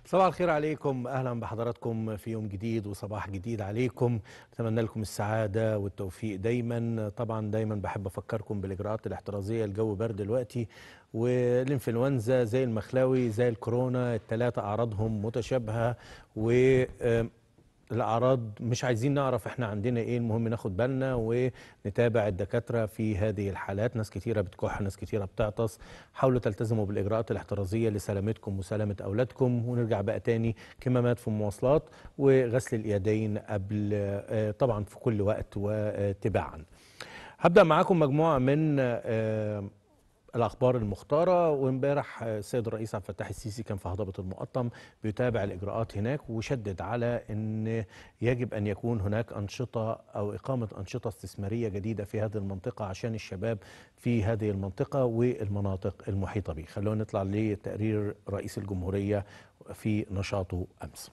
صباح الخير عليكم اهلا بحضراتكم في يوم جديد وصباح جديد عليكم اتمنى لكم السعاده والتوفيق دايما طبعا دايما بحب افكركم بالاجراءات الاحترازيه الجو برد دلوقتي والانفلونزا زي المخلاوي زي الكورونا الثلاثه اعراضهم متشابهه و الاعراض مش عايزين نعرف احنا عندنا ايه المهم ناخد بالنا ونتابع الدكاتره في هذه الحالات ناس كتيره بتكح ناس كتيره بتعطس حاولوا تلتزموا بالاجراءات الاحترازيه لسلامتكم وسلامه اولادكم ونرجع بقى تاني كمامات في المواصلات وغسل اليدين قبل آه، طبعا في كل وقت وتباعا هبدا معاكم مجموعه من آه، الاخبار المختاره وامبارح السيد الرئيس عبد الفتاح السيسي كان في هضبه المقطم بيتابع الاجراءات هناك وشدد على ان يجب ان يكون هناك انشطه او اقامه انشطه استثماريه جديده في هذه المنطقه عشان الشباب في هذه المنطقه والمناطق المحيطه به خلونا نطلع لتقرير رئيس الجمهوريه في نشاطه امس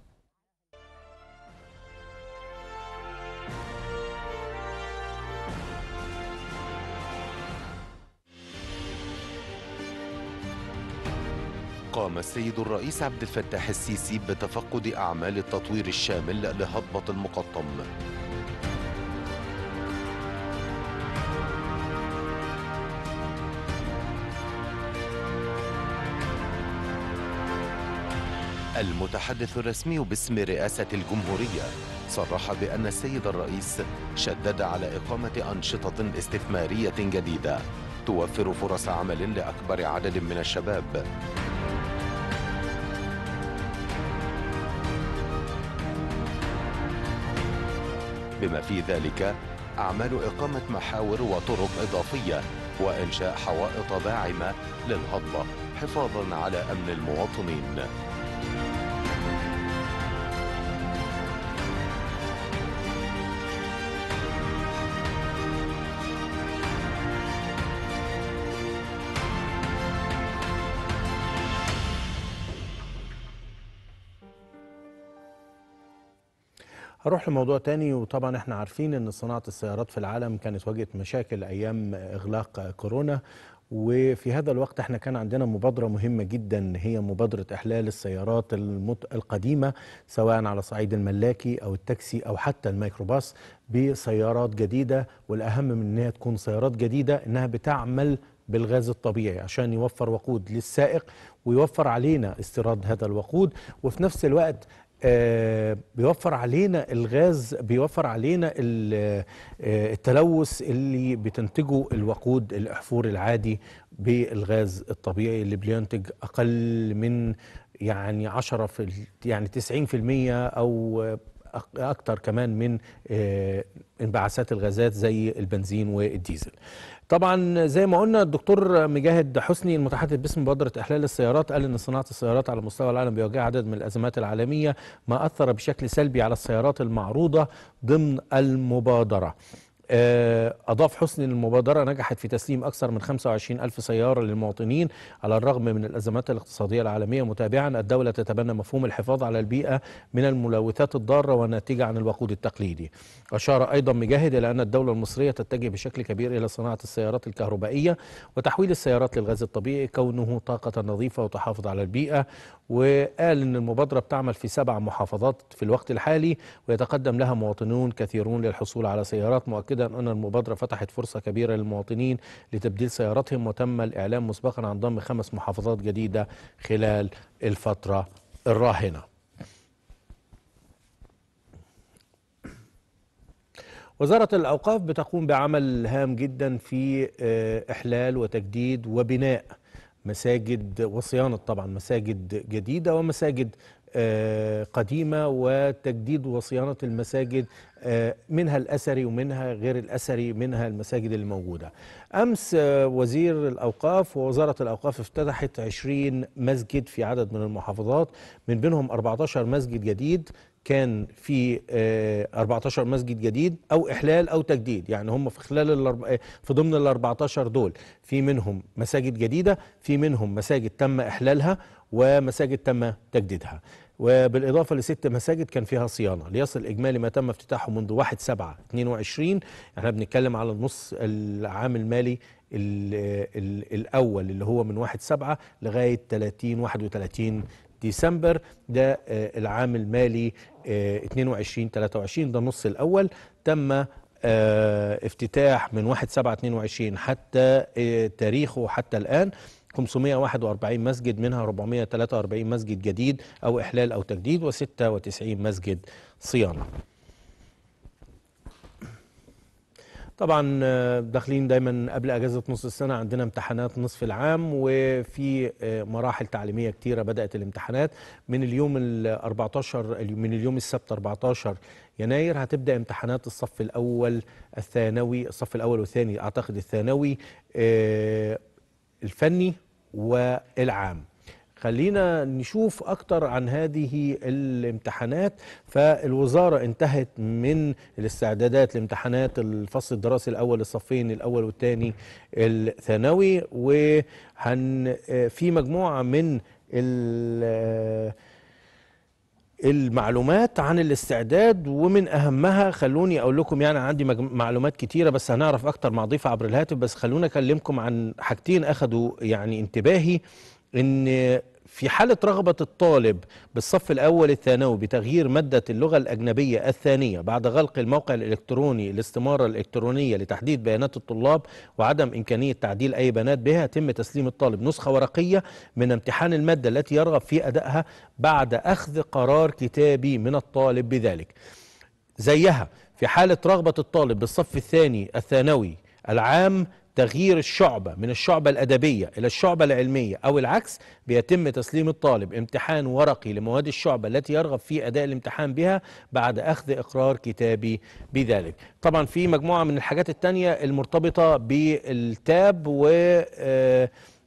قام السيد الرئيس عبد الفتاح السيسي بتفقد أعمال التطوير الشامل لهضبة المقطم المتحدث الرسمي باسم رئاسة الجمهورية صرح بأن السيد الرئيس شدد على إقامة أنشطة استثمارية جديدة توفر فرص عمل لأكبر عدد من الشباب بما في ذلك أعمال إقامة محاور وطرق إضافية وإنشاء حوائط داعمة للهضبة حفاظا على أمن المواطنين هروح لموضوع تاني وطبعا احنا عارفين ان صناعة السيارات في العالم كانت واجهت مشاكل ايام اغلاق كورونا وفي هذا الوقت احنا كان عندنا مبادرة مهمة جدا هي مبادرة احلال السيارات المت... القديمة سواء على صعيد الملاكي او التاكسي او حتى الميكروباص بسيارات جديدة والاهم من انها تكون سيارات جديدة انها بتعمل بالغاز الطبيعي عشان يوفر وقود للسائق ويوفر علينا استيراد هذا الوقود وفي نفس الوقت آه، بيوفر علينا الغاز بيوفر علينا ال- آه، التلوث اللي بتنتجه الوقود الاحفور العادي بالغاز الطبيعي اللي بينتج اقل من يعني 10 في ال- يعني 90% او أك- اكتر كمان من آه، انبعاثات الغازات زي البنزين والديزل طبعا زي ما قلنا الدكتور مجاهد حسني المتحدث باسم مبادره احلال السيارات قال ان صناعه السيارات على مستوى العالم بيواجه عدد من الازمات العالميه ما اثر بشكل سلبي على السيارات المعروضه ضمن المبادره آه، أضاف حسني أن المبادرة نجحت في تسليم أكثر من 25 ألف سيارة للمواطنين على الرغم من الأزمات الاقتصادية العالمية متابعا الدولة تتبنى مفهوم الحفاظ على البيئة من الملوثات الضارة والناتجة عن الوقود التقليدي أشار أيضا مجاهد إلى أن الدولة المصرية تتجه بشكل كبير إلى صناعة السيارات الكهربائية وتحويل السيارات للغاز الطبيعي كونه طاقة نظيفة وتحافظ على البيئة وقال أن المبادرة بتعمل في سبع محافظات في الوقت الحالي ويتقدم لها مواطنون كثيرون للحصول على سيارات مؤكدا أن المبادرة فتحت فرصة كبيرة للمواطنين لتبديل سياراتهم وتم الإعلام مسبقا عن ضم خمس محافظات جديدة خلال الفترة الراهنة وزارة الأوقاف بتقوم بعمل هام جدا في آه، إحلال وتجديد وبناء مساجد وصيانة طبعا مساجد جديدة ومساجد آه، قديمة وتجديد وصيانة المساجد آه، منها الأثري ومنها غير الأثري منها المساجد الموجودة أمس آه، وزير الأوقاف ووزارة الأوقاف افتتحت 20 مسجد في عدد من المحافظات من بينهم 14 مسجد جديد كان في آه، 14 مسجد جديد او احلال او تجديد يعني هم في خلال الأرب- آه، في ضمن ال 14 دول في منهم مساجد جديده في منهم مساجد تم احلالها ومساجد تم تجديدها وبالاضافه لست مساجد كان فيها صيانه ليصل اجمالي ما تم افتتاحه منذ 1 7 22 احنا بنتكلم على النص العام المالي ال ال الاول اللي هو من 1 7 لغايه 30 31 ديسمبر ده آه، العام المالي 22 23 ده النص الاول تم آه، افتتاح من 1 7 22 حتى آه، تاريخه حتى الان 541 مسجد منها 443 مسجد جديد او احلال او تجديد و96 مسجد صيانه طبعا آه، داخلين دايما قبل اجازه نص السنه عندنا امتحانات نصف العام وفي آه، مراحل تعليميه كتيره بدات الامتحانات من اليوم ال 14 من اليوم السبت 14 يناير هتبدا امتحانات الصف الاول الثانوي الصف الاول والثاني اعتقد الثانوي آه، الفني والعام خلينا نشوف أكتر عن هذه الامتحانات فالوزارة انتهت من الاستعدادات لامتحانات الفصل الدراسي الأول للصفين الأول والثاني الثانوي وهن في مجموعة من ال- المعلومات عن الاستعداد ومن اهمها خلوني اقول لكم يعني عندي مج- معلومات كتيره بس هنعرف اكتر مع ضيف عبر الهاتف بس خلوني اكلمكم عن حاجتين اخدوا يعني انتباهي ان في حالة رغبة الطالب بالصف الأول الثانوي بتغيير مادة اللغة الأجنبية الثانية بعد غلق الموقع الإلكتروني الاستمارة الإلكترونية لتحديد بيانات الطلاب وعدم إمكانية تعديل أي بيانات بها يتم تسليم الطالب نسخة ورقية من امتحان المادة التي يرغب في أدائها بعد أخذ قرار كتابي من الطالب بذلك زيها في حالة رغبة الطالب بالصف الثاني الثانوي العام تغيير الشعبة من الشعبة الأدبية إلى الشعبة العلمية أو العكس بيتم تسليم الطالب امتحان ورقي لمواد الشعبة التي يرغب في أداء الامتحان بها بعد أخذ إقرار كتابي بذلك طبعا في مجموعة من الحاجات التانية المرتبطة بالتاب و آه،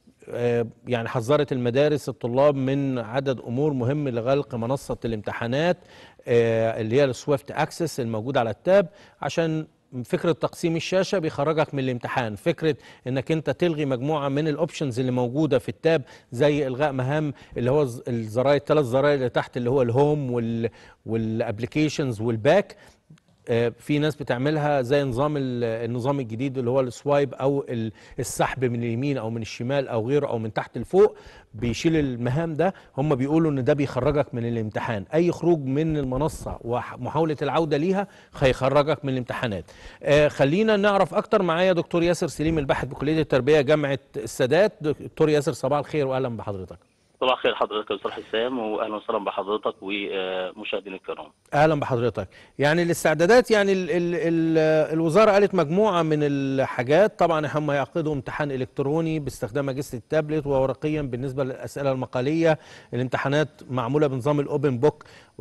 آه، يعني حذرت المدارس الطلاب من عدد امور مهم لغلق منصه الامتحانات آه، اللي هي السويفت اكسس الموجوده على التاب عشان فكره تقسيم الشاشه بيخرجك من الامتحان فكره انك انت تلغي مجموعه من الاوبشنز اللي موجوده في التاب زي الغاء مهام اللي هو الز- الزراير الثلاث زراير اللي تحت اللي هو الهوم وال والابلكيشنز والباك آه، في ناس بتعملها زي نظام ال- النظام الجديد اللي هو السوايب او ال- السحب من اليمين او من الشمال او غيره او من تحت لفوق بيشيل المهام ده هم بيقولوا ان ده بيخرجك من الامتحان اي خروج من المنصه ومحاوله العوده ليها هيخرجك من الامتحانات آه، خلينا نعرف اكتر معايا دكتور ياسر سليم الباحث بكليه التربيه جامعه السادات دكتور ياسر صباح الخير واهلا بحضرتك صباح الخير حضرتك يا استاذ حسام واهلا وسهلا بحضرتك ومشاهدينا الكرام. اهلا بحضرتك يعني الاستعدادات يعني ال ال ال الوزاره قالت مجموعه من الحاجات طبعا هم هيعقدوا امتحان الكتروني باستخدام اجهزه التابلت وورقيا بالنسبه للاسئله المقاليه الامتحانات معموله بنظام الاوبن بوك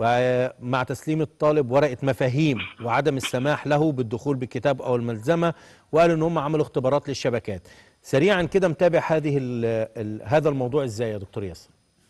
ومع تسليم الطالب ورقه مفاهيم وعدم السماح له بالدخول بالكتاب او الملزمه وقالوا ان هم عملوا اختبارات للشبكات سريعا كده متابع هذه ال ال هذا الموضوع ازاي يا دكتور ياسر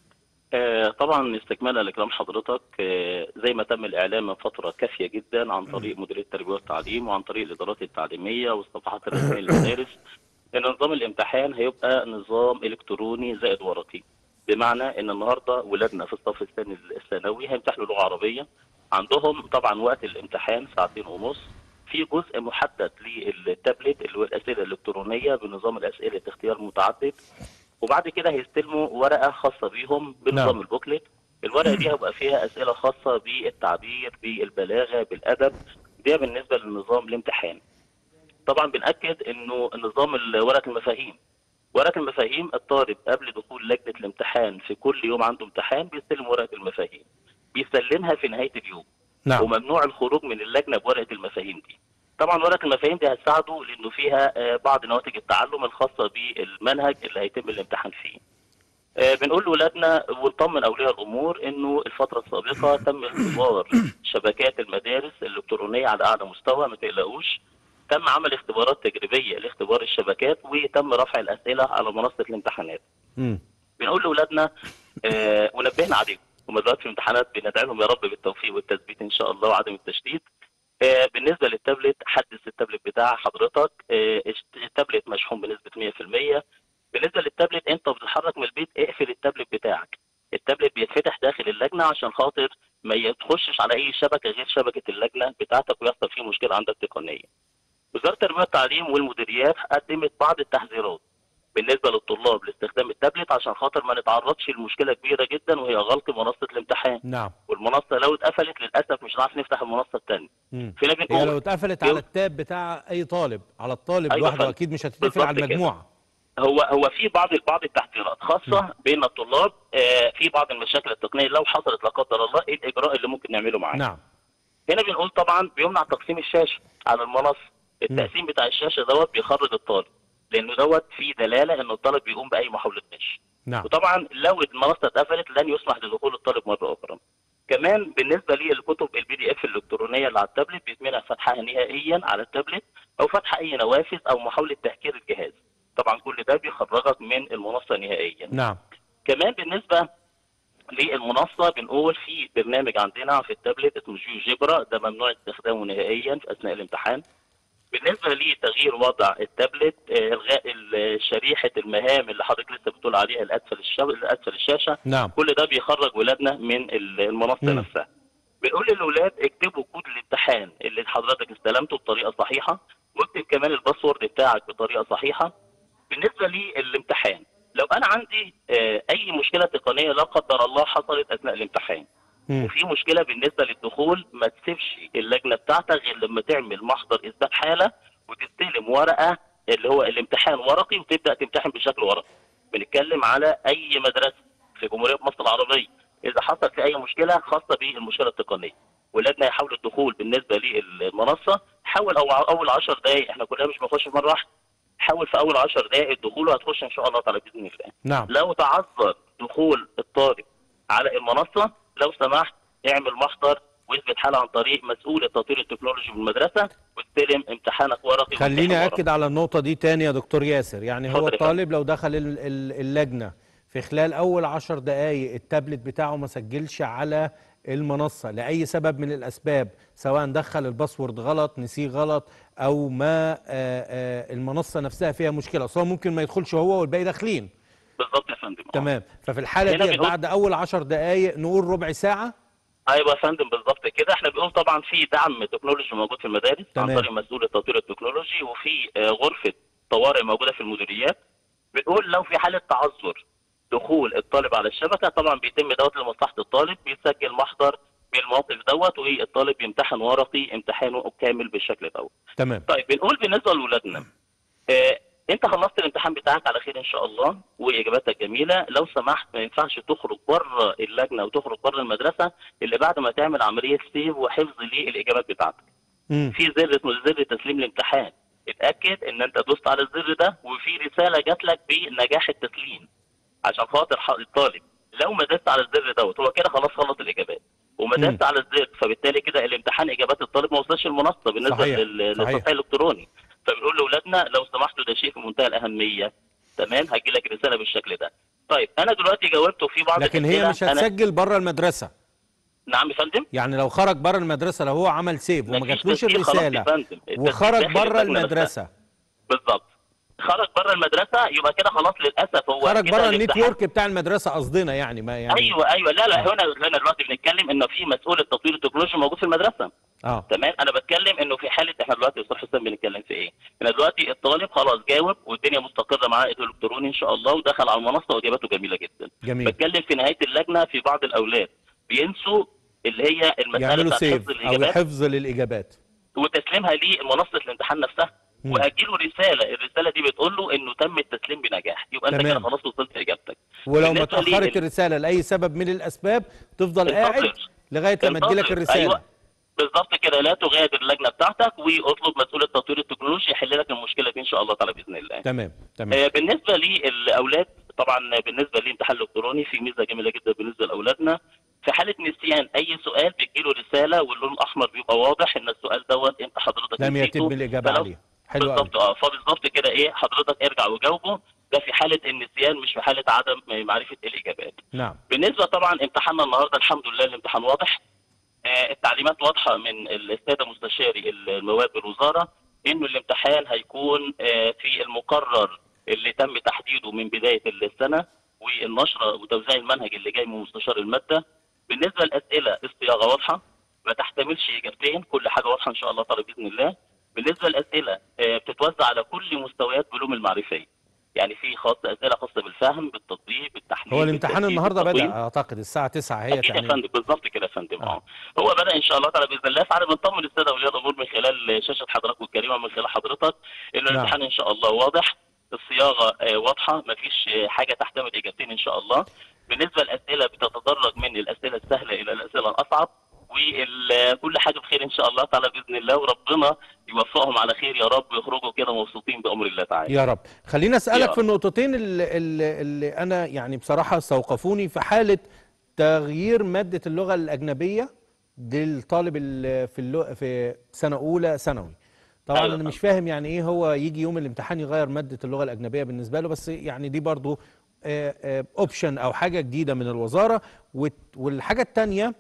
آه، طبعا استكمالا لكلام حضرتك آه، زي ما تم الاعلان من فتره كافيه جدا عن طريق مديريه التربيه والتعليم وعن طريق الادارات التعليميه والصفحات الرسميه للمدارس ان نظام الامتحان هيبقى نظام الكتروني زائد ورقي بمعنى ان النهارده ولادنا في الصف الثاني الثانوي هيمتحنوا لغه عربيه عندهم طبعا وقت الامتحان ساعتين ونص في جزء محدد للتابلت اللي هو الاسئله الالكترونيه بنظام الاسئله اختيار متعدد وبعد كده هيستلموا ورقه خاصه بيهم بنظام نعم. البوكلت الورقه دي هيبقى فيها اسئله خاصه بالتعبير بالبلاغه بالادب ده بالنسبه للنظام الامتحان طبعا بنأكد انه نظام ال- ورقه المفاهيم ورقه المفاهيم الطالب قبل دخول لجنه الامتحان في كل يوم عنده امتحان بيستلم ورقه المفاهيم بيسلمها في نهايه اليوم نعم وممنوع الخروج من اللجنه بورقه المفاهيم دي. طبعا ورقه المفاهيم دي هتساعده لانه فيها آه، بعض نواتج التعلم الخاصه بالمنهج اللي هيتم الامتحان فيه. آه، بنقول لاولادنا ونطمن اولياء الامور انه الفتره السابقه تم اختبار شبكات المدارس الالكترونيه على اعلى مستوى ما تقلقوش. تم عمل اختبارات تجريبيه لاختبار الشبكات وتم رفع الاسئله على منصه الامتحانات. مم. بنقول لاولادنا آه ونبهنا عليهم هم دلوقتي في امتحانات بندعي لهم يا رب بالتوفيق والتثبيت ان شاء الله وعدم التشتيت آه بالنسبه للتابلت حدث التابلت بتاع حضرتك آه التابلت مشحون بنسبه 100% بالنسبه للتابلت انت بتتحرك من البيت اقفل التابلت بتاعك التابلت بيتفتح داخل اللجنه عشان خاطر ما يتخشش على اي شبكه غير شبكه اللجنه بتاعتك ويحصل فيه مشكله عندك تقنيه وزاره التربيه والتعليم والمديريات قدمت بعض التحذيرات بالنسبه للطلاب لاستخدام التابلت عشان خاطر ما نتعرضش لمشكله كبيره جدا وهي غلق منصه الامتحان نعم والمنصه لو اتقفلت للاسف مش هنعرف نفتح المنصه الثانيه مم. فينا هي بنقول لو اتقفلت يو- على التاب بتاع اي طالب على الطالب أيوة لوحده فندم. اكيد مش هتتقفل على بالظبط كده. المجموعه هو هو في بعض بعض التحذيرات خاصه بين الطلاب آه، في بعض المشاكل التقنيه لو حصلت لا قدر الله ايه الاجراء اللي ممكن نعمله معاه نعم هنا بنقول طبعا بيمنع تقسيم الشاشه على المنصه التقسيم بتاع الشاشه دوت بيخرج الطالب لانه دوت فيه دلاله ان الطالب بيقوم باي محاوله غش نعم وطبعا لو المنصه اتقفلت لن يسمح لدخول الطالب مره اخرى كمان بالنسبه للكتب البي دي اف الالكترونيه اللي على التابلت بيتمنع فتحها نهائيا على التابلت او فتح اي نوافذ او محاوله تهكير الجهاز طبعا كل ده بيخرجك من المنصه نهائيا نعم كمان بالنسبه للمنصه بنقول في برنامج عندنا في التابلت اسمه جيو جبرا ده ممنوع استخدامه نهائيا في اثناء الامتحان بالنسبه لتغيير وضع التابلت آه، الغاء ال- شريحه المهام اللي حضرتك لسه بتقول عليها الاسفل الشا... الاسفل الشاشه نعم كل ده بيخرج ولادنا من ال- المنصه مم. نفسها بنقول للاولاد اكتبوا كود الامتحان اللي حضرتك استلمته بطريقه صحيحه واكتب كمان الباسورد بتاعك بطريقه صحيحه بالنسبه للامتحان لو انا عندي آه، اي مشكله تقنيه لا قدر الله حصلت اثناء الامتحان مم. وفي مشكله بالنسبه للدخول ما تسيبش اللجنه بتاعتك غير لما تعمل محضر اثبات حاله وتستلم ورقه اللي هو الامتحان ورقي وتبدا تمتحن بشكل ورقي. بنتكلم على اي مدرسه في جمهوريه مصر العربيه اذا حصل في اي مشكله خاصه بالمشكله التقنيه. ولادنا يحاولوا الدخول بالنسبه للمنصه حاول او اول 10 دقائق احنا كلنا مش بنخش مره واحده. حاول في اول 10 دقائق الدخول وهتخش ان شاء الله تعالى باذن الله. نعم لو تعذر دخول الطالب على المنصه لو سمحت اعمل محضر واثبت حاله عن طريق مسؤول التطوير التكنولوجي بالمدرسه واستلم امتحانك ورقي خليني وامتحان ورقي. اكد على النقطه دي تاني يا دكتور ياسر يعني هو اتفضل يا الطالب لو دخل ال- ال- اللجنه في خلال اول عشر دقائق التابلت بتاعه ما سجلش على المنصه لاي سبب من الاسباب سواء دخل الباسورد غلط نسيه غلط او ما آه، آه، المنصه نفسها فيها مشكله اصلا ممكن ما يدخلش هو والباقي داخلين بالظبط يا فندم آه. تمام ففي الحاله هنا دي بنقول- بعد اول عشر دقائق نقول ربع ساعه ايوه يا فندم بالظبط كده احنا بنقول طبعا في دعم تكنولوجي موجود في المدارس تمام. عن طريق مسؤول التطوير التكنولوجي وفي آه، غرفه طوارئ موجوده في المديريات بنقول لو في حاله تعذر دخول الطالب على الشبكه طبعا بيتم دوت لمصلحه الطالب بيسجل محضر بالموقف دوت والطالب يمتحن ورقي امتحانه كامل بالشكل دوت تمام طيب بنقول بالنسبه لاولادنا آه انت خلصت الامتحان بتاعك على خير ان شاء الله واجاباتك جميله لو سمحت ما ينفعش تخرج بره اللجنه وتخرج بره المدرسه اللي بعد ما تعمل عمليه سيف وحفظ للاجابات بتاعتك مم. في زر اسمه زر تسليم الامتحان اتاكد ان انت دوست على الزر ده وفي رساله جات لك بنجاح التسليم عشان خاطر ح- الطالب لو ما دست على الزر دوت هو كده خلاص خلص الاجابات وما مم. دست على الزر فبالتالي كده الامتحان اجابات الطالب ما وصلش المنصه بالنسبه صحيح، لل- صحيح. للتصحيح الالكتروني فبنقول لاولادنا لو سمحتوا ده شيء في منتهى الاهميه تمام هجي لك رساله بالشكل ده طيب انا دلوقتي جاوبت وفي بعض لكن هي الأسئلة مش أنا... هتسجل بره المدرسه نعم يا فندم يعني لو خرج بره المدرسه لو هو عمل سيف وما مفيش جاتلوش تسجيل خلاص يا الرساله فندم. التسجيل وخرج داخل بره اللجنة نفسها. المدرسه بالظبط خرج بره المدرسه يبقى كده خلاص للاسف هو خرج كده بره الامتحان- النتورك بتاع المدرسه قصدنا يعني ما يعني ايوه ايوه لا لا هنا هنا دلوقتي بنتكلم انه في مسؤول التطوير التكنولوجي موجود في المدرسه اه تمام انا بتكلم انه في حاله احنا دلوقتي يا استاذ حسام بنتكلم في ايه؟ احنا دلوقتي الطالب خلاص جاوب والدنيا مستقره معاه الكتروني ان شاء الله ودخل على المنصه واجاباته جميله جدا. جميل بتكلم في نهايه اللجنه في بعض الاولاد بينسوا اللي هي المساله يعملوا بتاعت سيف حفظ او الاجابات حفظ للاجابات وتسليمها لمنصه الامتحان نفسها مم. وهجيله رساله الرساله دي بتقول له انه تم التسليم بنجاح يبقى انت تمام. كده خلاص وصلت اجابتك ولو ما بالنسبة لي اتاخرت ال- الرساله لاي سبب من الاسباب تفضل انتظر. قاعد لغايه لما تجيلك انتظر. الرساله أيوة. بالظبط كده لا تغادر اللجنه بتاعتك واطلب مسؤول التطوير التكنولوجي يحل لك المشكله دي ان شاء الله تعالى باذن الله. تمام تمام آه، بالنسبه للاولاد طبعا بالنسبه للامتحان الالكتروني في ميزه جميله جدا بالنسبه لاولادنا في حاله نسيان اي سؤال بيجيله رساله واللون الاحمر بيبقى واضح ان السؤال دوت انت حضرتك لم نسيته. يتم الاجابه فلو- عليه حلو قوي بالظبط اه فبالظبط كده ايه حضرتك ارجع وجاوبه ده في حاله النسيان مش في حاله عدم معرفه الاجابات. نعم بالنسبه طبعا امتحاننا النهارده الحمد لله الامتحان واضح آه، التعليمات واضحه من الساده مستشاري المواد بالوزاره انه الامتحان هيكون آه، في المقرر اللي تم تحديده من بدايه السنه والنشره وتوزيع المنهج اللي جاي من مستشار الماده بالنسبه للاسئله الصياغه واضحه ما تحتملش اجابتين كل حاجه واضحه ان شاء الله تعالى باذن الله بالنسبه للاسئله آه، بتتوزع على كل مستويات علوم المعرفيه يعني في خاص اسئله خاصه بالفهم بالتطبيق بالتحليل هو الامتحان بالترتيب، النهارده بالتقويم. بدأ اعتقد الساعة 9 هي اكيد يا يعني فندم بالظبط كده يا فندم آه. اه هو بدا ان شاء الله تعالى باذن الله فاحنا بنطمن الساده اولياء الامور من خلال شاشه حضراتكم الكريمه من خلال حضرتك ان نعم. الامتحان ان شاء الله واضح الصياغه آه، واضحه ما فيش حاجه تحتمل اجابتين ان شاء الله بالنسبه للاسئله بتتدرج من الاسئله السهله الى الاسئله الاصعب وكل حاجه بخير ان شاء الله تعالى باذن الله وربنا يوفقهم على خير يا رب ويخرجوا كده مبسوطين بامر الله تعالى يا رب خليني اسالك يا في النقطتين اللي, اللي, اللي انا يعني بصراحه استوقفوني في حاله تغيير ماده اللغه الاجنبيه للطالب ال- في اللغة في سنه اولى ثانوي طبعا أيوة انا مش فاهم يعني ايه هو يجي يوم الامتحان يغير ماده اللغه الاجنبيه بالنسبه له بس يعني دي برضو اوبشن او حاجه جديده من الوزاره والت- والحاجه الثانيه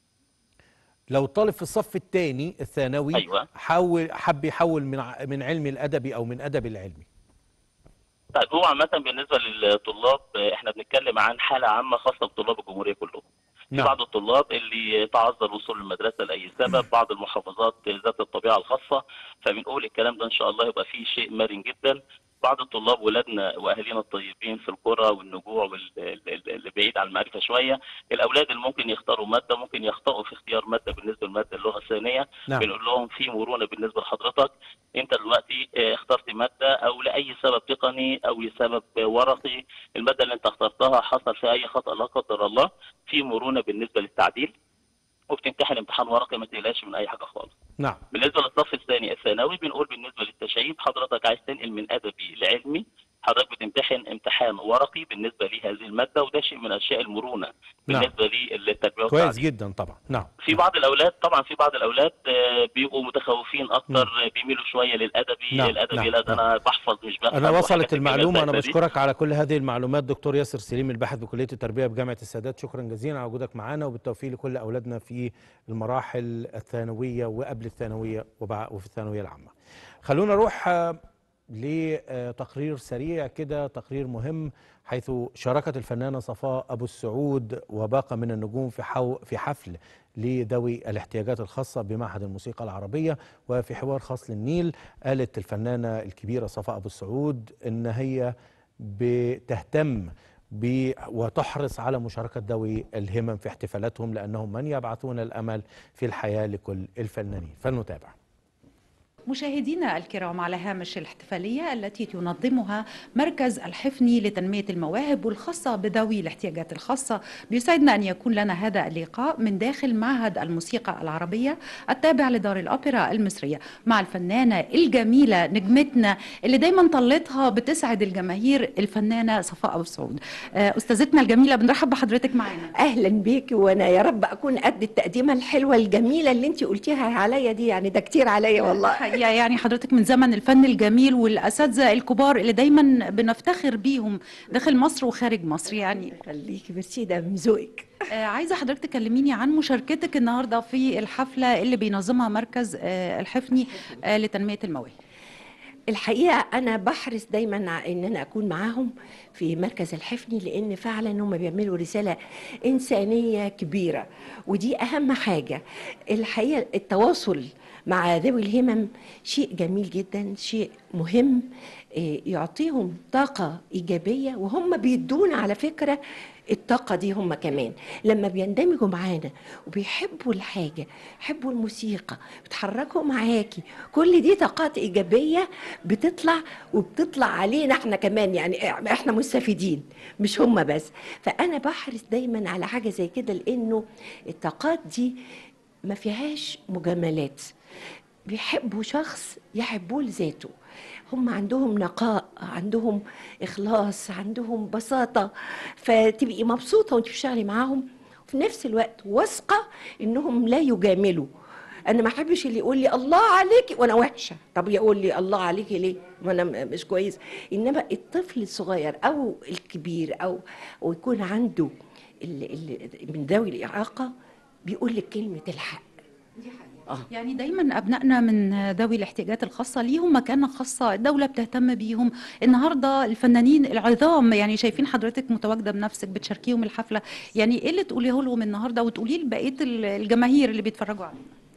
لو الطالب في الصف الثاني الثانوي أيوة. حاول حب يحول من ع- من علم الادبي او من ادبي العلمي طيب هو عامة بالنسبة للطلاب آه، احنا بنتكلم عن حالة عامة خاصة بطلاب الجمهورية كلهم. في نعم. بعض الطلاب اللي تعذر الوصول للمدرسة لأي سبب، بعض المحافظات ذات الطبيعة الخاصة، فبنقول الكلام ده إن شاء الله يبقى فيه شيء مرن جدا. بعض الطلاب ولادنا واهالينا الطيبين في القرى والنجوع واللي بعيد عن المعرفه شويه الاولاد اللي ممكن يختاروا ماده ممكن يخطئوا في اختيار ماده بالنسبه لماده اللغه الثانيه نعم. بنقول لهم في مرونه بالنسبه لحضرتك انت دلوقتي آه، اخترت ماده او لاي سبب تقني او لسبب آه، ورقي الماده اللي انت اخترتها حصل فيها اي خطا لا قدر الله في مرونه بالنسبه للتعديل وبتمتحن امتحان ورقي ما تقلقش من اي حاجه خالص نعم بالنسبه للصف الثاني الثانوي بنقول بالنسبه للتشعيب حضرتك عايز تنقل من ادبي لعلمي حضرتك بتمتحن امتحان ورقي بالنسبه لهذه الماده وده شيء من اشياء المرونه نعم. بالنسبه للتربيه كويس والتعليم جدا طبعا نعم في بعض الاولاد طبعا في بعض الاولاد آه، بيبقوا متخوفين اكتر آه، بيميلوا شويه للادبي نعم، الادبي نعم، لا ده نعم. انا بحفظ مش بفهم انا وحاجات وصلت الكلام المعلومه انا الزي دي. بشكرك على كل هذه المعلومات دكتور ياسر سليم الباحث بكليه التربيه بجامعه السادات شكرا جزيلا على وجودك معنا وبالتوفيق لكل اولادنا في المراحل الثانويه وقبل الثانويه وبع- وفي الثانويه العامه خلونا نروح آه، لتقرير سريع كده تقرير مهم حيث شاركت الفنانة صفاء أبو السعود وباقة من النجوم في حو في حفل لذوي الاحتياجات الخاصة بمعهد الموسيقى العربية وفي حوار خاص للنيل قالت الفنانة الكبيرة صفاء أبو السعود إن هي بتهتم ب وتحرص على مشاركة ذوي الهمم في احتفالاتهم لأنهم من يبعثون الأمل في الحياة لكل الفنانين فلنتابع مشاهدينا الكرام على هامش الاحتفالية التي تنظمها مركز الحفني لتنمية المواهب والخاصة بذوي الاحتياجات الخاصة بيسعدنا أن يكون لنا هذا اللقاء من داخل معهد الموسيقى العربية التابع لدار الأوبرا المصرية مع الفنانة الجميلة نجمتنا اللي دايما طلتها بتسعد الجماهير الفنانة صفاء أبو سعود آه، أستاذتنا الجميلة بنرحب بحضرتك معنا اهلا بيكي وانا يا رب اكون قد التقديمه الحلوه الجميله اللي انت قلتيها عليا دي يعني ده كتير عليا والله حقيقة يعني حضرتك من زمن الفن الجميل والأساتذة الكبار اللي دايما بنفتخر بيهم داخل مصر وخارج مصر يعني خليكي ميرسي ده من ذوقك آه، عايزة حضرتك تكلميني عن مشاركتك النهاردة في الحفلة اللي بينظمها مركز آه، الحفني آه، لتنمية المواهب الحقيقه انا بحرص دايما ع- ان انا اكون معاهم في مركز الحفني لان فعلا هم بيعملوا رساله انسانيه كبيره ودي اهم حاجه الحقيقه التواصل مع ذوي الهمم شيء جميل جدا شيء مهم إيه، يعطيهم طاقه ايجابيه وهم بيدونا على فكره الطاقه دي هم كمان لما بيندمجوا معانا وبيحبوا الحاجه يحبوا الموسيقى بيتحركوا معاكي كل دي طاقات ايجابيه بتطلع وبتطلع علينا احنا كمان يعني احنا مستفيدين مش هم بس فانا بحرص دايما على حاجه زي كده لانه الطاقات دي ما فيهاش مجاملات بيحبوا شخص يحبوه لذاته هم عندهم نقاء عندهم اخلاص عندهم بساطه فتبقي مبسوطه وانت بتشتغلي معاهم وفي نفس الوقت واثقه انهم لا يجاملوا انا ما احبش اللي يقول لي الله عليكي وانا وحشه طب يقول لي الله عليكي ليه وانا م- مش كويس انما الطفل الصغير او الكبير او ويكون عنده ال- ال- من ذوي الاعاقه بيقول لك كلمه الحق اه يعني دايما أبنائنا من ذوي الاحتياجات الخاصة ليهم مكانة خاصة الدولة بتهتم بيهم النهاردة الفنانين العظام يعني شايفين حضرتك متواجدة بنفسك بتشاركيهم الحفلة يعني إيه اللي تقوليه لهم النهاردة وتقوليه لبقية الجماهير اللي بيتفرجوا علينا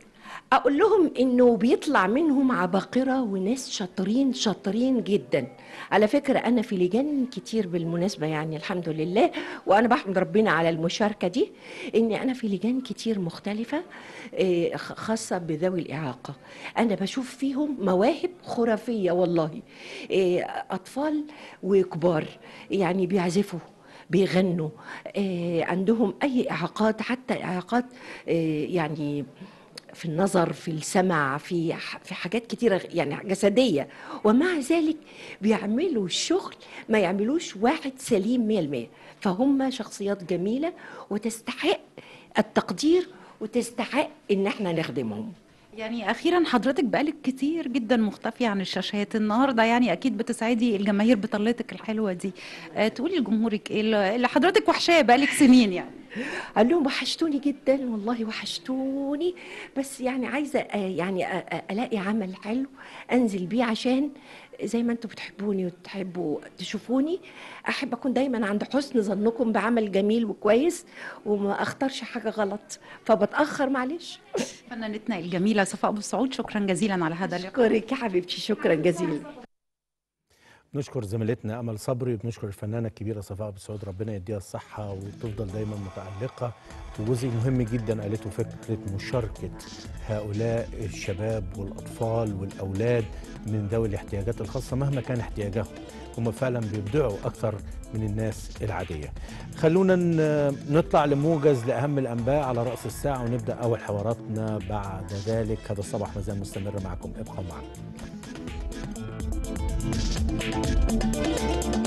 اقول لهم انه بيطلع منهم عباقره وناس شاطرين شاطرين جدا على فكره انا في لجان كتير بالمناسبه يعني الحمد لله وانا بحمد ربنا على المشاركه دي اني انا في لجان كتير مختلفه آه، خ- خاصه بذوي الاعاقه انا بشوف فيهم مواهب خرافيه والله آه، اطفال وكبار يعني بيعزفوا بيغنوا آه، عندهم اي اعاقات حتى اعاقات آه، يعني في النظر في السمع في ح- في حاجات كتيرة يعني جسدية ومع ذلك بيعملوا الشغل ما يعملوش واحد سليم مية المية فهم شخصيات جميلة وتستحق التقدير وتستحق ان احنا نخدمهم يعني اخيرا حضرتك بقالك كتير جدا مختفيه عن الشاشات النهارده يعني اكيد بتسعدي الجماهير بطلتك الحلوه دي أه تقولي لجمهورك ايه اللي اللي حضرتك وحشاه بقالك سنين يعني قال لهم وحشتوني جدا والله وحشتوني بس يعني عايزه آه، يعني آه، آه، الاقي عمل حلو انزل بيه عشان زي ما انتم بتحبوني وتحبوا تشوفوني احب اكون دايما عند حسن ظنكم بعمل جميل وكويس وما اختارش حاجه غلط فبتاخر معلش فنانتنا الجميله صفاء ابو سعود شكرا جزيلا على هذا اللقاء اشكرك يا حبيبتي شكرا جزيلا نشكر زميلتنا امل صبري وبنشكر الفنانه الكبيره صفاء ابو سعود ربنا يديها الصحه وتفضل دايما متالقه وجزء مهم جدا قالته فكره مشاركه هؤلاء الشباب والاطفال والاولاد من ذوي الاحتياجات الخاصه مهما كان احتياجهم هم فعلا بيبدعوا اكثر من الناس العاديه. خلونا ن- نطلع لموجز لاهم الانباء على راس الساعه ونبدا اول حواراتنا بعد ذلك هذا الصباح ما زال مستمر معكم ابقوا معنا.